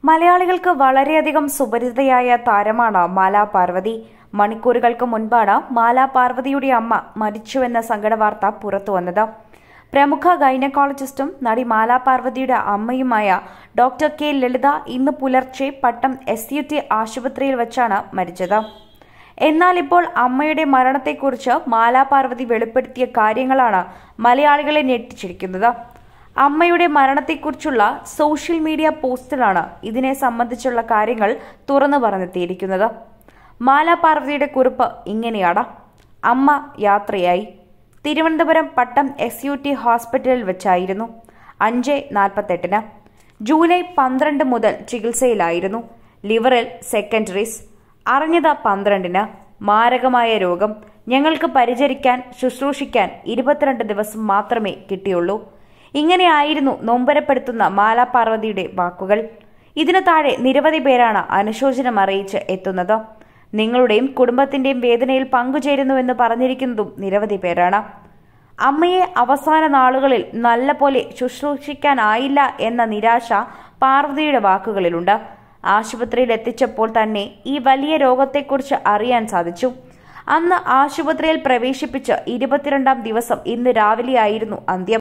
മലയാളികൾക്ക് വളരെയധികം സുപരിചിതയായ താരമാണ് മാലാ പാർവതി മണിക്കൂറുകൾക്ക് മുൻപാണ് മാലാ പാർവതിയുടെ അമ്മ മരിച്ചുവെന്ന സങ്കടവാർത്ത പുറത്തുവന്നത് പ്രമുഖ ഗൈനക്കോളജിസ്റ്റും നടി മാലാ പാർവതിയുടെ അമ്മയുമായ ഡോക്ടർ കെ ലളിത ഇന്ന് പുലർച്ചെ പട്ടം എസ് യു ടി ആശുപത്രിയിൽ വെച്ചാണ് മരിച്ചത് എന്നാൽ ഇപ്പോൾ അമ്മയുടെ മരണത്തെക്കുറിച്ച് മാലാ പാർവതി വെളിപ്പെടുത്തിയ കാര്യങ്ങളാണ് മലയാളികളെ ഞെട്ടിച്ചിരിക്കുന്നത് അമ്മയുടെ മരണത്തെക്കുറിച്ചുള്ള സോഷ്യൽ മീഡിയ പോസ്റ്റിലാണ് ഇതിനെ സംബന്ധിച്ചുള്ള കാര്യങ്ങൾ തുറന്നു പറഞ്ഞെത്തിയിരിക്കുന്നത് മാലാ പാർവതിയുടെ കുറിപ്പ് ഇങ്ങനെയാണ് അമ്മ യാത്രയായി Thiruvananthapuram Pattom S U T ഹോസ്പിറ്റലിൽ വെച്ചായിരുന്നു അഞ്ച് നാൽപ്പത്തെട്ടിന് ജൂലൈ പന്ത്രണ്ട് മുതൽ ചികിത്സയിലായിരുന്നു ലിവറിൽ സെക്കൻഡറീസ് അറിഞ്ഞത് പന്ത്രണ്ടിന് മാരകമായ രോഗം ഞങ്ങൾക്ക് പരിചരിക്കാൻ ശുശ്രൂഷിക്കാൻ ഇരുപത്തിരണ്ട് ദിവസം മാത്രമേ കിട്ടിയുള്ളൂ ഇങ്ങനെയായിരുന്നു നൊമ്പരപ്പെടുത്തുന്ന മാലാ പാർവതിയുടെ വാക്കുകൾ ഇതിനു താഴെ നിരവധി പേരാണ് അനുശോചനം അറിയിച്ച് എത്തുന്നത് നിങ്ങളുടെയും കുടുംബത്തിന്റെയും വേദനയിൽ പങ്കുചേരുന്നുവെന്ന് പറഞ്ഞിരിക്കുന്നതും നിരവധി പേരാണ് അമ്മയെ അവസാന നാളുകളിൽ നല്ലപോലെ ശുശ്രൂഷിക്കാനായില്ല എന്ന നിരാശ പാർവതിയുടെ വാക്കുകളിലുണ്ട് ആശുപത്രിയിൽ എത്തിച്ചപ്പോൾ തന്നെ ഈ വലിയ രോഗത്തെക്കുറിച്ച് അറിയാൻ സാധിച്ചു അന്ന് ആശുപത്രിയിൽ പ്രവേശിപ്പിച്ച് ഇരുപത്തിരണ്ടാം ദിവസം ഇന്ന് രാവിലെയായിരുന്നു അന്ത്യം